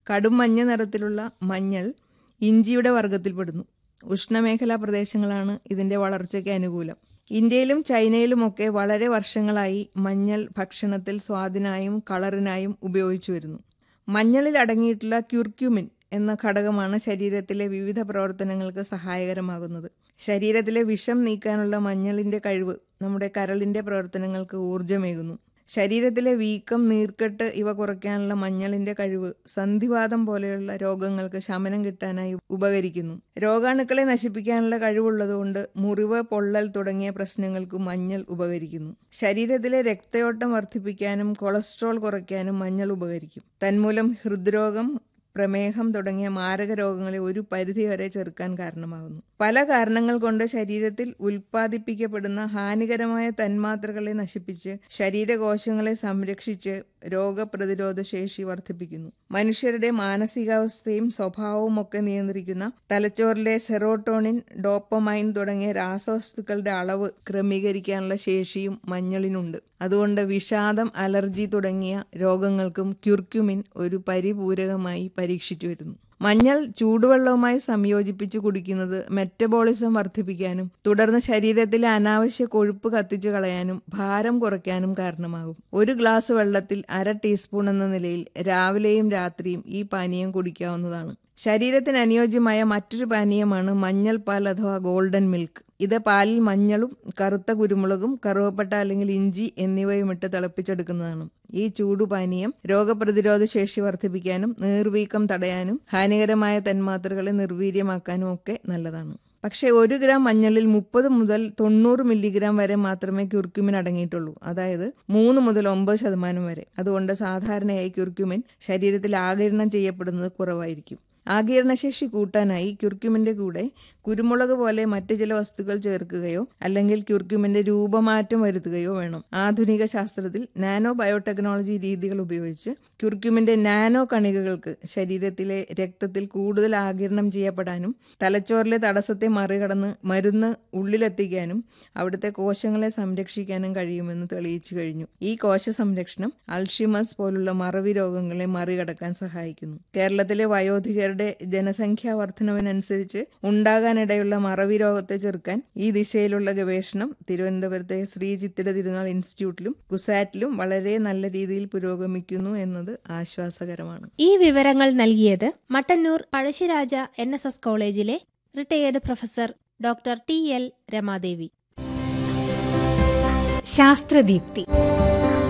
കടും മഞ്ഞ നിറത്തിലുള്ള മഞ്ഞൾ ഇഞ്ചിയുടെ വർഗത്തിൽപ്പെടുന്നു ഉഷ്ണമേഖലാ പ്രദേശങ്ങളാണ് ഇതിന്റെ വളർച്ചയ്ക്ക് അനുകൂലം ഇന്ത്യയിലും ചൈനയിലുമൊക്കെ വളരെ വർഷങ്ങളായി മഞ്ഞൾ ഭക്ഷണത്തിൽ സ്വാദിനായും കളറിനായും ഉപയോഗിച്ചു വരുന്നു മഞ്ഞളിൽ അടങ്ങിയിട്ടുള്ള ക്യൂർക്യൂമിൻ എന്ന ഘടകമാണ് ശരീരത്തിലെ വിവിധ പ്രവർത്തനങ്ങൾക്ക് സഹായകരമാകുന്നത് ശരീരത്തിലെ വിഷം നീക്കാനുള്ള മഞ്ഞളിന്റെ കഴിവ് നമ്മുടെ കരളിന്റെ പ്രവർത്തനങ്ങൾക്ക് ഊർജ്ജമേകുന്നു ശരീരത്തിലെ വീക്കം നീർക്കെട്ട് ഇവ കുറയ്ക്കാനുള്ള മഞ്ഞളിന്റെ കഴിവ് സന്ധിവാദം പോലെയുള്ള രോഗങ്ങൾക്ക് ശമനം കിട്ടാനായി ഉപകരിക്കുന്നു രോഗാണുക്കളെ നശിപ്പിക്കാനുള്ള കഴിവുള്ളതുകൊണ്ട് മുറിവ് പൊള്ളൽ തുടങ്ങിയ പ്രശ്നങ്ങൾക്ക് മഞ്ഞൾ ഉപകരിക്കുന്നു ശരീരത്തിലെ രക്തയോട്ടം വർദ്ധിപ്പിക്കാനും കൊളസ്ട്രോൾ കുറയ്ക്കാനും മഞ്ഞൾ ഉപകരിക്കും തന്മൂലം ഹൃദ്രോഗം പ്രമേഹം തുടങ്ങിയ മാരക രോഗങ്ങളെ ഒരു പരിധിവരെ ചെറുക്കാൻ കാരണമാകുന്നു പല കാരണങ്ങൾ കൊണ്ട് ശരീരത്തിൽ ഉൽപ്പാദിപ്പിക്കപ്പെടുന്ന ഹാനികരമായ തന്മാത്രകളെ നശിപ്പിച്ച് ശരീരകോശങ്ങളെ സംരക്ഷിച്ച് രോഗപ്രതിരോധ ശേഷി വർദ്ധിപ്പിക്കുന്നു മനുഷ്യരുടെ മാനസികാവസ്ഥയും സ്വഭാവവും ഒക്കെ നിയന്ത്രിക്കുന്ന തലച്ചോറിലെ സെറോട്ടോണിൻ ഡോപ്പമൈൻ തുടങ്ങിയ രാസവസ്തുക്കളുടെ അളവ് ക്രമീകരിക്കാനുള്ള ശേഷിയും മഞ്ഞളിനുണ്ട് അതുകൊണ്ട് വിഷാദം അലർജി തുടങ്ങിയ രോഗങ്ങൾക്കും ക്യുർക്യുമിൻ ഒരു പരിപൂരകമായി പരീക്ഷിച്ചു വരുന്നു മഞ്ഞൾ ചൂടുവെള്ളവുമായി സംയോജിപ്പിച്ച് കുടിക്കുന്നത് മെറ്റബോളിസം വർദ്ധിപ്പിക്കാനും തുടർന്ന് ശരീരത്തിലെ അനാവശ്യ കൊഴുപ്പ് കത്തിച്ചു കളയാനും ഭാരം കുറയ്ക്കാനും കാരണമാകും ഒരു ഗ്ലാസ് വെള്ളത്തിൽ അര ടീസ്പൂൺ എന്ന നിലയിൽ രാവിലെയും രാത്രിയും ഈ പാനീയം കുടിക്കാവുന്നതാണ് ശരീരത്തിന് അനുയോജ്യമായ മറ്റൊരു പാനീയമാണ് മഞ്ഞൾ പാൽ അഥവാ ഗോൾഡൻ മിൽക്ക് ഇത് പാലിൽ മഞ്ഞളും കറുത്ത കുരുമുളകും കറുവപ്പട്ട അല്ലെങ്കിൽ ഇഞ്ചി എന്നിവയും ഇട്ട് തിളപ്പിച്ചെടുക്കുന്നതാണ് ഈ ചൂടുപാനീയം രോഗപ്രതിരോധ ശേഷി വർദ്ധിപ്പിക്കാനും നീർവീക്കം തടയാനും ഹാനികരമായ തന്മാത്രകളെ നിർവീര്യമാക്കാനും ഒക്കെ നല്ലതാണ് പക്ഷേ ഒരു ഗ്രാം മഞ്ഞളിൽ മുപ്പത് മുതൽ തൊണ്ണൂറ് മില്ലിഗ്രാം വരെ മാത്രമേ ക്യുർക്യുമിൻ അടങ്ങിയിട്ടുള്ളൂ അതായത് മൂന്ന് മുതൽ ഒമ്പത് ശതമാനം വരെ അതുകൊണ്ട് സാധാരണയായി ക്യുർക്യുമിൻ ശരീരത്തിൽ ആകിരണം ചെയ്യപ്പെടുന്നത് കുറവായിരിക്കും ആകീരണശേഷി കൂട്ടാനായി ക്യുർക്യുമിന്റെ കൂടെ കുരുമുളക് പോലെ മറ്റു ചില വസ്തുക്കൾ ചേർക്കുകയോ അല്ലെങ്കിൽ ക്യുർക്യുമിന്റെ രൂപമാറ്റം വരുത്തുകയോ വേണം ആധുനിക ശാസ്ത്രത്തിൽ നാനോ ബയോടെക്നോളജി രീതികൾ ഉപയോഗിച്ച് ക്യുർക്യുമിന്റെ നാനോ കണികകൾക്ക് ശരീരത്തിലെ രക്തത്തിൽ കൂടുതൽ ആകിരണം ചെയ്യപ്പെടാനും തലച്ചോറിലെ തടസ്സത്തെ മറികടന്ന് മരുന്ന് ഉള്ളിലെത്തിക്കാനും അവിടുത്തെ കോശങ്ങളെ സംരക്ഷിക്കാനും കഴിയുമെന്ന് തെളിയിച്ചു കഴിഞ്ഞു ഈ കോശ സംരക്ഷണം അൾഷിമസ് പോലുള്ള മറവി രോഗങ്ങളെ മറികടക്കാൻ സഹായിക്കുന്നു കേരളത്തിലെ വയോധികരുടെ ജനസംഖ്യാ വർധനവിനനുസരിച്ച് ഉണ്ടാകാനിടയുള്ള മറവി രോഗത്തെ ചെറുക്കാൻ ഈ ദിശയിലുള്ള ഗവേഷണം തിരുവനന്തപുരത്തെ ശ്രീ ചിത്തിര തിരുനാൾ ഇൻസ്റ്റിറ്റ്യൂട്ടിലും കുസാറ്റിലും വളരെ നല്ല രീതിയിൽ പുരോഗമിക്കുന്നു എന്നത് ആശ്വാസകരമാണ് ഈ വിവരങ്ങൾ നൽകിയത് Mattannur Pazhassiraja N S S കോളേജിലെ retired professor doctor T L Ramadevi ശാസ്ത്രദീപ്തി